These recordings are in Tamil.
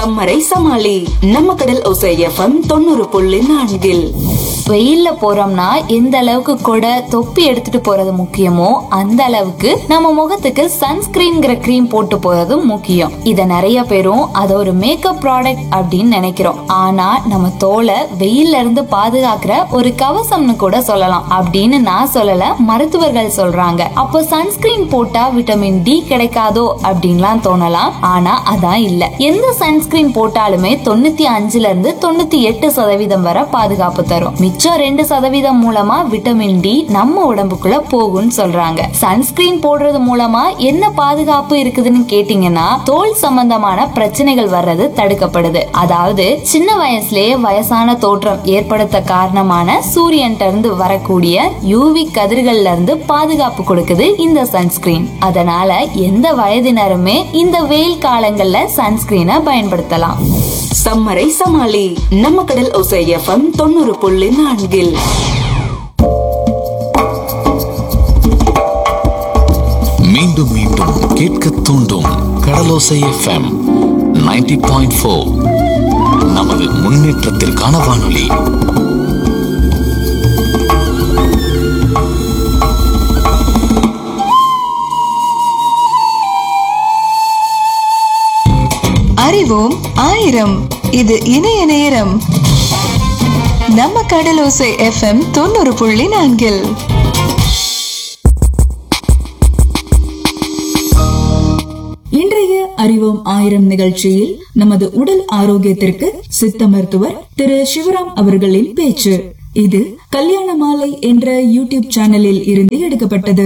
சம்மரை சமாளி நம்ம கடல் ஒசை எஃப்எம் தொண்ணூறு புள்ளி நான்கில் வெயில்ல போறோம்னா எந்த அளவுக்கு கூட தொப்பி எடுத்துட்டு போறது முக்கியமோ அந்த அளவுக்கு நம்ம முகத்துக்கு சன்ஸ்கிரீன்ங்கிற கிரீம் போட்டு போறது முக்கியம் இத நிறைய பேரும் அத ஒரு மேக்கப் ப்ராடக்ட் அப்படின்னு நினைக்கிறோம் ஆனா நம்ம தோலை வெயில்ல இருந்து பாதுகாக்கிற ஒரு கவசம்னு கூட சொல்லலாம் அப்படின்னு நான் சொல்லல மருத்துவர்கள் சொல்றாங்க அப்போ சன்ஸ்கிரீன் போட்டா விட்டமின் டி கிடைக்காதோ அப்படின்லாம் தோணலாம் ஆனா அதான் இல்ல எந்த சன்ஸ்கிரீன் போட்டாலுமே தொண்ணூத்தி அஞ்சுல இருந்து தொண்ணூத்தி எட்டு சதவீதம் வரை பாதுகாப்பு தரும் மிச்சம் ரெண்டு சதவீதம் மூலமா விட்டமின் டி நம்ம உடம்புக்குள்ள போகும்னு சொல்றாங்க சன்ஸ்கிரீன் போடுறது மூலமா என்ன பாதுகாப்பு இருக்குதுன்னு கேட்டீங்கன்னா தோல் சம்பந்தமான பிரச்சனைகள் வர்றது தடுக்கப்படுது அதாவது சின்ன வயசுலயே வயசான தோற்றம் ஏற்படுத்த காரணமான சூரியன்ட்ட இருந்து வரக்கூடிய யூவி கதிர்கள்ல இருந்து பாதுகாப்பு கொடுக்குது இந்த சன்ஸ்கிரீன் அதனால எந்த வயதினருமே இந்த வெயில் காலங்கள்ல சன்ஸ்கிரீனை பயன்படுத்தலாம் சம்மரை சமாளி நம்ம கடல் ஒசை எஃப்எம் தொண்ணூறு புள்ளி நான்கில் மீண்டும் மீண்டும் கேட்க தூண்டும் கடலோசை எஃப்எம் 90.4 பாயிண்ட் ஃபோர் நமது முன்னேற்றத்திற்கான வானொலி அறிவோம் ஆயிரம் இது இணைய நேரம் நம்ம கடலோசை எஃப்எம் தொண்ணூறு புள்ளி நான்கில் இன்றைய அறிவோம் ஆயிரம் நிகழ்ச்சியில் நமது உடல் ஆரோக்கியத்திற்கு சித்த மருத்துவர் திரு சிவராம் அவர்களின் பேச்சு இது கல்யாண மாலை என்ற யூடியூப் சேனலில் இருந்து எடுக்கப்பட்டது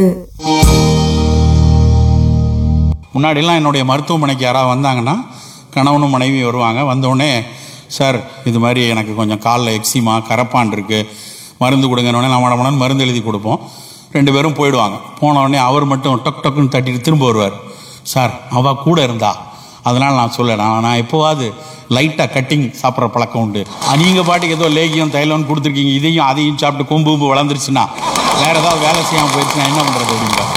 முன்னாடிலாம் என்னுடைய மருத்துவமனைக்கு யாராவது வந்தாங்கன்னா கணவனும் மனைவி வருவாங்க வந்தோடனே சார் இது மாதிரி எனக்கு கொஞ்சம் காலில் எக்ஸிமா கரப்பான் இருக்குது மருந்து கொடுங்கன்னு நான் மடமடன்னு மருந்து எழுதி கொடுப்போம் ரெண்டு பேரும் போயிடுவாங்க போன உடனே அவர் மட்டும் டொக் டொக்குன்னு தட்டிட்டு திரும்ப வருவார் சார் அவள் கூட இருந்தா அதனால் நான் சொல்ல நான் நான் எப்போவாது லைட்டாக கட்டிங் சாப்பிட்ற பழக்கம் உண்டு நீங்கள் பாட்டுக்கு ஏதோ லேகியம் தைலம்னு கொடுத்துருக்கீங்க இதையும் அதையும் சாப்பிட்டு கொம்பு கொம்பு வளர்ந்துருச்சுன்னா வேறு ஏதாவது வேலை செய்யாமல் போயிடுச்சுன்னா என்ன பண்ணுறது அப்படின்றார்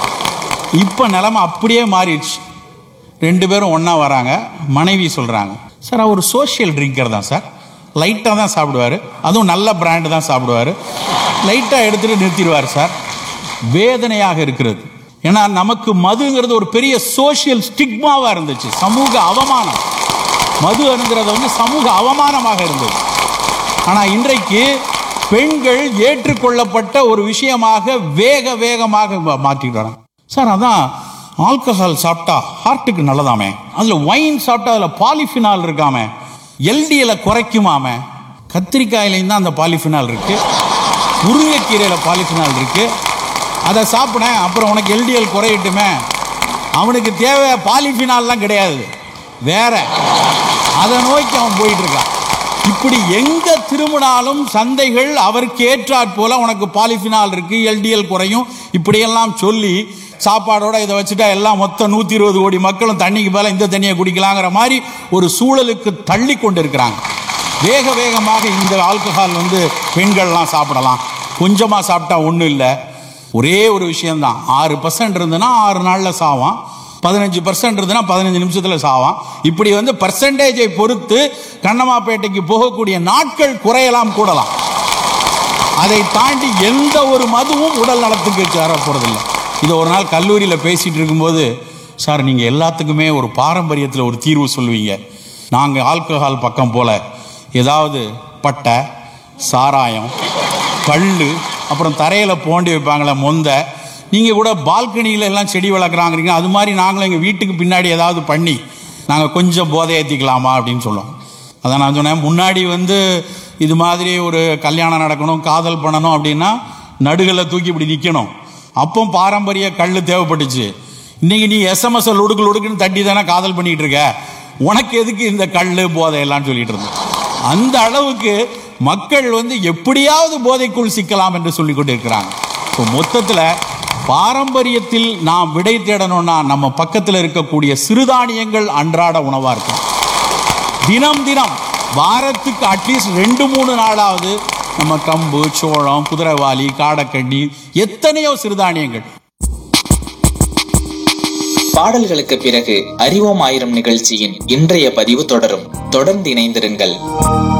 இப்போ நிலமை அப்படியே மாறிடுச்சு ரெண்டு பேரும் ஒன்றா வராங்க மனைவி சொல்கிறாங்க சார் அவர் சோஷியல் ட்ரிங்கர் தான் சார் லைட்டாக தான் சாப்பிடுவார் அதுவும் நல்ல பிராண்டு தான் சாப்பிடுவார் லைட்டாக எடுத்துகிட்டு நிறுத்திடுவார் சார் வேதனையாக இருக்கிறது ஏன்னா நமக்கு மதுங்கிறது ஒரு பெரிய சோஷியல் ஸ்டிக்மாவாக இருந்துச்சு சமூக அவமானம் மது அருந்துறது வந்து சமூக அவமானமாக இருந்தது ஆனால் இன்றைக்கு பெண்கள் ஏற்றுக்கொள்ளப்பட்ட ஒரு விஷயமாக வேக வேகமாக மா- மாற்றிட்டு வராங்க சார் அதான் ஆல்கஹால் சாப்பிட்டா ஹார்ட்டுக்கு நல்லதாமே அதில் ஒயின் சாப்பிட்டா அதில் பாலிஃபினால் இருக்காமே எல்டிஎல குறைக்குமாமே கத்திரிக்காயிலையும் தான் அந்த பாலிஃபினால் இருக்கு முருங்கைக்கீரையில் பாலிஃபினால் இருக்கு அதை சாப்பிடேன் அப்புறம் உனக்கு எல்டிஎல் குறையட்டுமே அவனுக்கு தேவை பாலிஃபினால்லாம் கிடையாது வேற அதை நோக்கி அவன் போயிட்டு இருக்கான் இப்படி எங்க திரும்பினாலும் சந்தைகள் அவருக்கு ஏற்றாற் போல உனக்கு பாலிஃபினால் இருக்கு எல்டிஎல் குறையும் இப்படியெல்லாம் சொல்லி சாப்பாடோட இதை வச்சுட்டா எல்லாம் மொத்தம் நூற்றி இருபது கோடி மக்களும் தண்ணிக்கு மேலே இந்த தண்ணியை குடிக்கலாங்கிற மாதிரி ஒரு சூழலுக்கு தள்ளி கொண்டு இருக்கிறாங்க வேக வேகமாக இந்த ஆல்கஹால் வந்து பெண்கள்லாம் சாப்பிடலாம் கொஞ்சமாக சாப்பிட்டா ஒன்றும் இல்லை ஒரே ஒரு விஷயம்தான் ஆறு பர்சன்ட் இருந்ததுன்னா ஆறு நாளில் சாவான் பதினஞ்சு பர்சன்ட் இருந்ததுன்னா பதினஞ்சு நிமிஷத்தில் சாவான் இப்படி வந்து பர்சன்டேஜை பொறுத்து கண்ணமாப்பேட்டைக்கு போகக்கூடிய நாட்கள் குறையலாம் கூடலாம் அதை தாண்டி எந்த ஒரு மதுவும் உடல் நலத்துக்கு சேர போகிறதில்ல இது ஒரு நாள் கல்லூரியில் பேசிகிட்டு இருக்கும்போது சார் நீங்கள் எல்லாத்துக்குமே ஒரு பாரம்பரியத்தில் ஒரு தீர்வு சொல்லுவீங்க நாங்கள் ஆல்கஹால் பக்கம் போல ஏதாவது பட்டை சாராயம் கல் அப்புறம் தரையில் போண்டி வைப்பாங்களே மொந்த நீங்கள் கூட பால்கனியில் எல்லாம் செடி வளர்க்குறாங்கிறீங்க அது மாதிரி நாங்களும் எங்கள் வீட்டுக்கு பின்னாடி ஏதாவது பண்ணி நாங்கள் கொஞ்சம் போதை ஏற்றிக்கலாமா அப்படின்னு சொல்லுவோம் அதான் நான் சொன்னேன் முன்னாடி வந்து இது மாதிரி ஒரு கல்யாணம் நடக்கணும் காதல் பண்ணணும் அப்படின்னா நடுகளை தூக்கி இப்படி நிற்கணும் அப்போ பாரம்பரிய கல் தேவைப்பட்டுச்சு இன்னைக்கு நீ எஸ்எம்எஸ் லுடுக்கு லுடுக்குன்னு தட்டி தானே காதல் பண்ணிட்டு இருக்க உனக்கு எதுக்கு இந்த கல் போதை எல்லாம் சொல்லிட்டு இருந்தோம் அந்த அளவுக்கு மக்கள் வந்து எப்படியாவது போதைக்குள் சிக்கலாம் என்று சொல்லி கொண்டு இருக்கிறாங்க இப்போ மொத்தத்தில் பாரம்பரியத்தில் நாம் விடை தேடணும்னா நம்ம பக்கத்தில் இருக்கக்கூடிய சிறுதானியங்கள் அன்றாட உணவாக இருக்கும் தினம் தினம் வாரத்துக்கு அட்லீஸ்ட் ரெண்டு மூணு நாளாவது நம்ம கம்பு சோளம் குதிரைவாலி காடக்கண்ணி எத்தனையோ சிறுதானியங்கள் பாடல்களுக்கு பிறகு அறிவோம் ஆயிரம் நிகழ்ச்சியின் இன்றைய பதிவு தொடரும் தொடர்ந்து இணைந்திருங்கள்